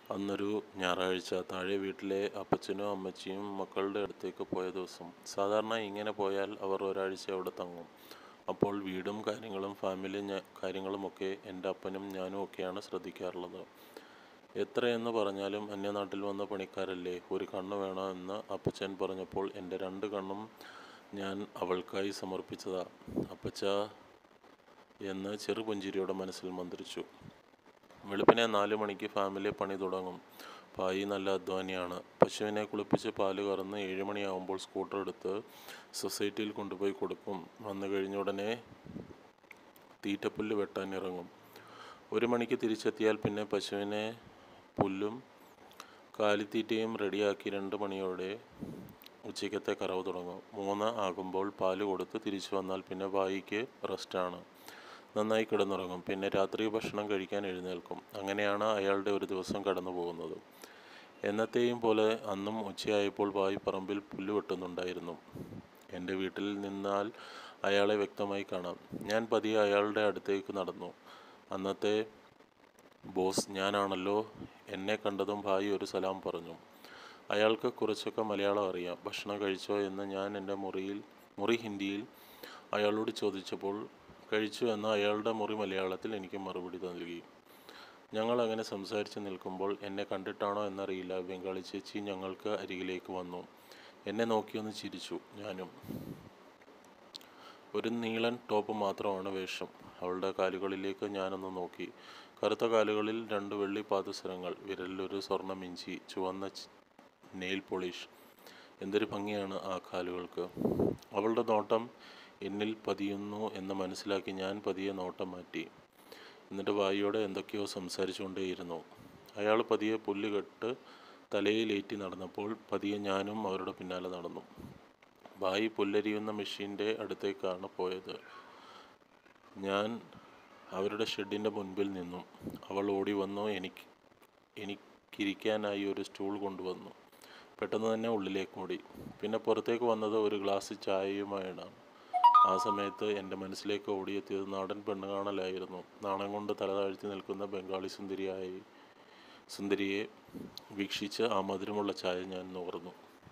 അന്നൊരു ഞായറാഴ്ച താഴെ വീട്ടിലെ അപ്പച്ചനും അമ്മച്ചിയും മക്കളുടെ അടുത്തേക്ക് പോയ ദിവസം സാധാരണ ഇങ്ങനെ പോയാൽ അവർ ഒരാഴ്ച അവിടെ തങ്ങും അപ്പോൾ വീടും കാര്യങ്ങളും ഫാമിലി ഞ- കാര്യങ്ങളുമൊക്കെ എൻ്റെ അപ്പനും ഞാനും ഒക്കെയാണ് ശ്രദ്ധിക്കാറുള്ളത് എത്രയെന്ന് പറഞ്ഞാലും അന്യനാട്ടിൽ വന്ന പണിക്കാരല്ലേ ഒരു കണ്ണ് വേണമെന്ന് അപ്പച്ചൻ പറഞ്ഞപ്പോൾ എൻ്റെ രണ്ട് കണ്ണും ഞാൻ അവൾക്കായി സമർപ്പിച്ചതാ അപ്പച്ച എന്ന് ചെറുപുഞ്ചിരിയോടെ മനസ്സിൽ മന്ത്രിച്ചു വെളുപ്പിനെ നാല് മണിക്ക് ഫാമിലി പണി തുടങ്ങും പായി നല്ല അധ്വാനിയാണ് പശുവിനെ കുളിപ്പിച്ച് പാല് കറന്ന് ഏഴ് മണിയാവുമ്പോൾ സ്കൂട്ടർ എടുത്ത് സൊസൈറ്റിയിൽ കൊണ്ടുപോയി കൊടുക്കും വന്നു കഴിഞ്ഞ ഉടനെ തീറ്റപ്പുല്ല് വെട്ടാൻ ഇറങ്ങും ഒരു മണിക്ക് തിരിച്ചെത്തിയാൽ പിന്നെ പശുവിനെ പുല്ലും കാലിത്തീറ്റയും റെഡിയാക്കി രണ്ട് മണിയോടെ ഉച്ചയ്ക്കത്തെ കറവ് തുടങ്ങും മൂന്ന് ആകുമ്പോൾ പാല് കൊടുത്ത് തിരിച്ചു വന്നാൽ പിന്നെ വായിക്ക് റെസ്റ്റാണ് നന്നായി കിടന്നുറങ്ങും പിന്നെ രാത്രി ഭക്ഷണം കഴിക്കാൻ എഴുന്നേൽക്കും അങ്ങനെയാണ് അയാളുടെ ഒരു ദിവസം കടന്നു പോകുന്നത് എന്നത്തെയും പോലെ അന്നും ഉച്ചയായപ്പോൾ വായി പറമ്പിൽ പുല്ല് വെട്ടുന്നുണ്ടായിരുന്നു എൻ്റെ വീട്ടിൽ നിന്നാൽ അയാളെ വ്യക്തമായി കാണാം ഞാൻ പതിയെ അയാളുടെ അടുത്തേക്ക് നടന്നു അന്നത്തെ ബോസ് ഞാനാണല്ലോ എന്നെ കണ്ടതും ഭായി ഒരു സലാം പറഞ്ഞു അയാൾക്ക് കുറച്ചൊക്കെ മലയാളം അറിയാം ഭക്ഷണം കഴിച്ചോ എന്ന് ഞാൻ എൻ്റെ മുറിയിൽ മുറി ഹിന്ദിയിൽ അയാളോട് ചോദിച്ചപ്പോൾ കഴിച്ചു എന്ന അയാളുടെ മുറി മലയാളത്തിൽ എനിക്ക് മറുപടി നൽകി ഞങ്ങൾ അങ്ങനെ സംസാരിച്ച് നിൽക്കുമ്പോൾ എന്നെ കണ്ടിട്ടാണോ എന്നറിയില്ല ബംഗാളി ചേച്ചി ഞങ്ങൾക്ക് അരികിലേക്ക് വന്നു എന്നെ നോക്കിയൊന്ന് ചിരിച്ചു ഞാനും ഒരു നീളൻ ടോപ്പ് മാത്രമാണ് വേഷം അവളുടെ കാലുകളിലേക്ക് ഞാനൊന്ന് നോക്കി കറുത്ത കാലുകളിൽ രണ്ട് വെള്ളി പാദസരങ്ങൾ വിരലിലൊരു സ്വർണ്ണ മിഞ്ചി ചുവന്ന ച്- നെയിൽ പോളിഷ് എന്തൊരു ഭംഗിയാണ് ആ കാലുകൾക്ക് അവളുടെ നോട്ടം എന്നിൽ പതിയുന്നു എന്ന് മനസ്സിലാക്കി ഞാൻ പതിയെ നോട്ടം മാറ്റി എന്നിട്ട് വായിയോടെ എന്തൊക്കെയോ സംസാരിച്ചുകൊണ്ടേയിരുന്നു അയാൾ പതിയെ പുല്ല് കെട്ട് തലയിലേറ്റി നടന്നപ്പോൾ പതിയെ ഞാനും അവരുടെ പിന്നാലെ നടന്നു ഭായി പുല്ലരിയുന്ന മെഷീൻ്റെ അടുത്തേക്കാണ് പോയത് ഞാൻ അവരുടെ ഷെഡിൻ്റെ മുൻപിൽ നിന്നു അവൾ ഓടി വന്നു എനിക്ക് എനിക്കിരിക്കാനായി ഒരു സ്റ്റൂൾ കൊണ്ടുവന്നു പെട്ടെന്ന് തന്നെ ഉള്ളിലേക്ക് ഓടി പിന്നെ പുറത്തേക്ക് വന്നത് ഒരു ഗ്ലാസ് ചായയുമായാണ് ആ സമയത്ത് എൻ്റെ മനസ്സിലേക്ക് ഓടിയെത്തിയത് നാടൻ പെണ്ണ് കാണലായിരുന്നു നാണം കൊണ്ട് തല താഴ്ത്തി നിൽക്കുന്ന ബംഗാളി സുന്ദരിയായി സുന്ദരിയെ വീക്ഷിച്ച് ആ മധുരമുള്ള ചായ ഞാൻ നുകർന്നു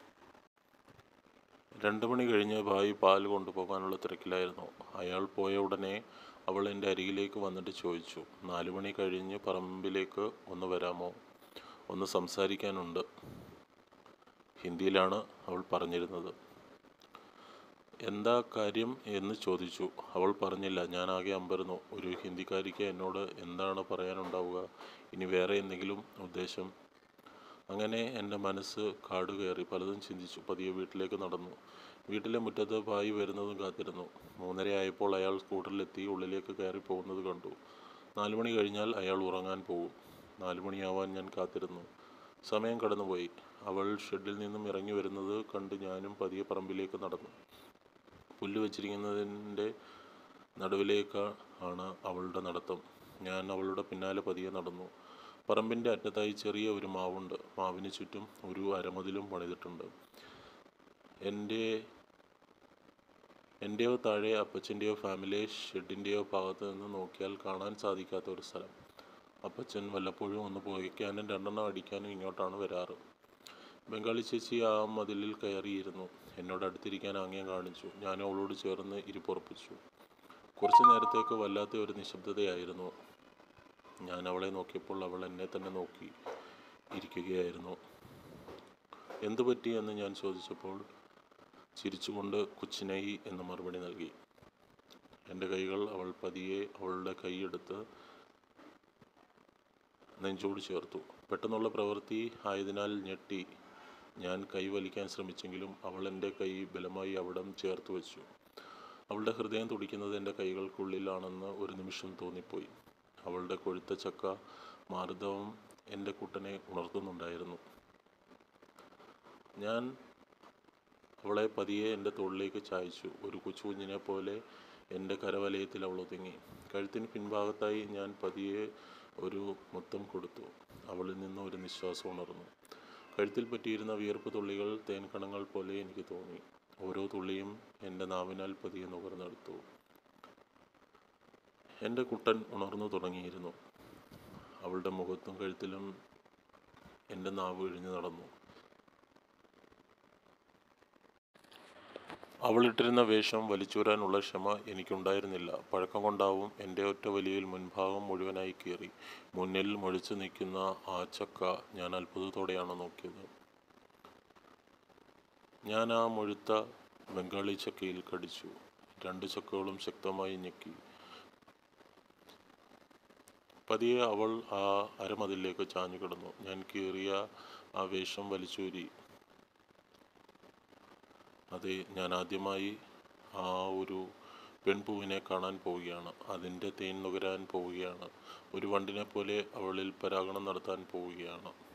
രണ്ടു മണി കഴിഞ്ഞ് ഭായി പാൽ കൊണ്ടുപോകാനുള്ള തിരക്കിലായിരുന്നു അയാൾ പോയ ഉടനെ അവൾ എൻ്റെ അരികിലേക്ക് വന്നിട്ട് ചോദിച്ചു നാലു മണി കഴിഞ്ഞ് പറമ്പിലേക്ക് ഒന്ന് വരാമോ ഒന്ന് സംസാരിക്കാനുണ്ട് ഹിന്ദിയിലാണ് അവൾ പറഞ്ഞിരുന്നത് എന്താ കാര്യം എന്ന് ചോദിച്ചു അവൾ പറഞ്ഞില്ല ഞാൻ ആകെ അമ്പരന്നു ഒരു ഹിന്ദിക്കാരിക്ക് എന്നോട് എന്താണ് പറയാനുണ്ടാവുക ഇനി വേറെ എന്തെങ്കിലും ഉദ്ദേശം അങ്ങനെ എൻ്റെ മനസ്സ് കാട് കയറി പലതും ചിന്തിച്ചു പതിയെ വീട്ടിലേക്ക് നടന്നു വീട്ടിലെ മുറ്റത്ത് ഭായി വരുന്നതും കാത്തിരുന്നു മൂന്നര ആയപ്പോൾ അയാൾ സ്കൂട്ടറിലെത്തി ഉള്ളിലേക്ക് കയറി പോകുന്നത് കണ്ടു നാലു മണി കഴിഞ്ഞാൽ അയാൾ ഉറങ്ങാൻ പോകും നാലു മണിയാവാൻ ഞാൻ കാത്തിരുന്നു സമയം കടന്നുപോയി അവൾ ഷെഡിൽ നിന്നും ഇറങ്ങി വരുന്നത് കണ്ട് ഞാനും പതിയെ പറമ്പിലേക്ക് നടന്നു പുല്ല് വെച്ചിരിക്കുന്നതിൻ്റെ നടുവിലേക്ക് ആണ് അവളുടെ നടത്തം ഞാൻ അവളുടെ പിന്നാലെ പതിയെ നടന്നു പറമ്പിൻ്റെ അറ്റത്തായി ചെറിയ ഒരു മാവുണ്ട് മാവിന് ചുറ്റും ഒരു അരമതിലും പണിതിട്ടുണ്ട് എൻ്റെ എൻ്റെയോ താഴെ അപ്പച്ചൻ്റെയോ ഫാമിലി ഷെഡിൻ്റെയോ ഭാഗത്ത് നിന്ന് നോക്കിയാൽ കാണാൻ സാധിക്കാത്ത ഒരു സ്ഥലം അപ്പച്ചൻ വല്ലപ്പോഴും ഒന്ന് പുകയ്ക്കാനും രണ്ടെണ്ണം അടിക്കാനും ഇങ്ങോട്ടാണ് വരാറ് ബംഗാളി ചേച്ചി ആ മതിലിൽ കയറിയിരുന്നു എന്നോട് അടുത്തിരിക്കാൻ ആംഗ്യം കാണിച്ചു ഞാൻ അവളോട് ചേർന്ന് ഇരിപ്പുറപ്പിച്ചു കുറച്ചു നേരത്തേക്ക് വല്ലാത്ത ഒരു നിശബ്ദതയായിരുന്നു ഞാൻ അവളെ നോക്കിയപ്പോൾ അവൾ എന്നെ തന്നെ നോക്കി ഇരിക്കുകയായിരുന്നു എന്തു പറ്റി എന്ന് ഞാൻ ചോദിച്ചപ്പോൾ ചിരിച്ചുകൊണ്ട് കുച്ചിനായി എന്ന് മറുപടി നൽകി എൻ്റെ കൈകൾ അവൾ പതിയെ അവളുടെ കൈയെടുത്ത് നെഞ്ചോട് ചേർത്തു പെട്ടെന്നുള്ള പ്രവൃത്തി ആയതിനാൽ ഞെട്ടി ഞാൻ കൈ വലിക്കാൻ ശ്രമിച്ചെങ്കിലും അവൾ എൻ്റെ കൈ ബലമായി അവിടം ചേർത്ത് വെച്ചു അവളുടെ ഹൃദയം തുടിക്കുന്നത് എൻ്റെ കൈകൾക്കുള്ളിലാണെന്ന് ഒരു നിമിഷം തോന്നിപ്പോയി അവളുടെ കൊഴുത്ത ചക്ക മാർദ്ദവം എൻ്റെ കുട്ടനെ ഉണർത്തുന്നുണ്ടായിരുന്നു ഞാൻ അവളെ പതിയെ എൻ്റെ തോളിലേക്ക് ചായച്ചു ഒരു കൊച്ചുകുഞ്ഞിനെ പോലെ എൻ്റെ കരവലയത്തിൽ അവൾ ഒതുങ്ങി കഴുത്തിന് പിൻഭാഗത്തായി ഞാൻ പതിയെ ഒരു മുത്തം കൊടുത്തു അവളിൽ നിന്ന് ഒരു നിശ്വാസം ഉണർന്നു കഴുത്തിൽ പറ്റിയിരുന്ന വിയർപ്പ് തുള്ളികൾ തേൻകണങ്ങൾ പോലെ എനിക്ക് തോന്നി ഓരോ തുള്ളിയും എൻ്റെ നാവിനാൽ പതിയെ നുകർന്നെടുത്തു എൻ്റെ കുട്ടൻ ഉണർന്നു തുടങ്ങിയിരുന്നു അവളുടെ മുഖത്തും കഴുത്തിലും എൻ്റെ നാവ് ഇഴിഞ്ഞു നടന്നു അവളിട്ടിരുന്ന വേഷം വലിച്ചൂരാനുള്ള ക്ഷമ എനിക്കുണ്ടായിരുന്നില്ല പഴക്കം കൊണ്ടാവും എൻ്റെ ഒറ്റ വലിയിൽ മുൻഭാഗം മുഴുവനായി കീറി മുന്നിൽ മുഴിച്ചു നിൽക്കുന്ന ആ ചക്ക ഞാൻ അത്ഭുതത്തോടെയാണ് നോക്കിയത് ഞാൻ ആ മുഴുത്ത ബംഗാളി ചക്കയിൽ കടിച്ചു രണ്ട് ചക്കകളും ശക്തമായി ഞെക്കി പതിയെ അവൾ ആ അരമതിലേക്ക് ചാഞ്ഞു കിടന്നു ഞാൻ കീറിയ ആ വേഷം വലിച്ചൂരി അതെ ഞാൻ ആദ്യമായി ആ ഒരു പെൺപൂവിനെ കാണാൻ പോവുകയാണ് അതിൻ്റെ തേൻ നുകരാൻ പോവുകയാണ് ഒരു വണ്ടിനെ പോലെ അവളിൽ പരാഗണം നടത്താൻ പോവുകയാണ്